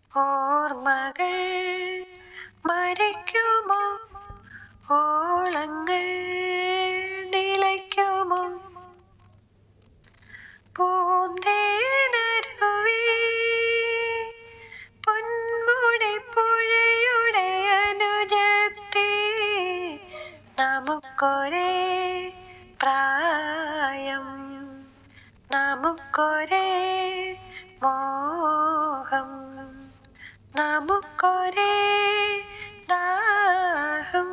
ഓർമ്മകൾ മരിക്കുമോ ഓളങ്ങൾ നിലയ്ക്കുമോ പൂന്തേനരുവി പൊന്മുടി പുഴയുടെ അനുജത്തി നമുക്കൊരേ പ്രായം നമുക്കൊരേ മോഹം നമുക്കൊരേ ദാഹം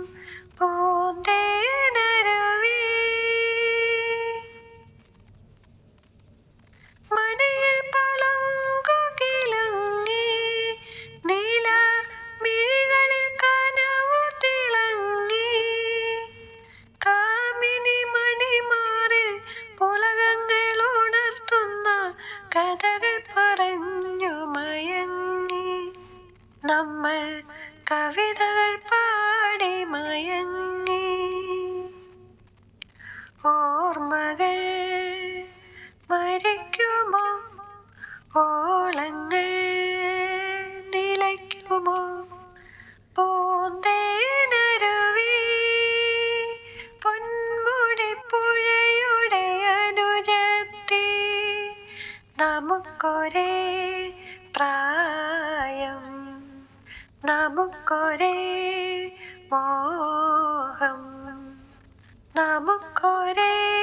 പൂന്തേനരുവി മണിയിൽ പളങ്കുകിലുങ്ങി നീല മിഴികളിൽ കനവു തിളങ്ങി കാമിനി മണിമാറിൽ പുളകങ്ങൾ ഉണർത്തുന്ന കഥകൾ പറഞ്ഞു മയങ്ങി നമ്മൾ കവിതകൾ പാടി മയങ്ങി ഓർമ്മകൾ മരിക്കുമോ ഓളങ്ങൾ നിലയ്ക്കുമോ പൂന്തേനരുവി പൊന്മുടി പുഴയുടെ അനുജത്തി നമുക്കൊരേ പ്രായം നമുക്കൊരേ മോഹം നമുക്കൊരേ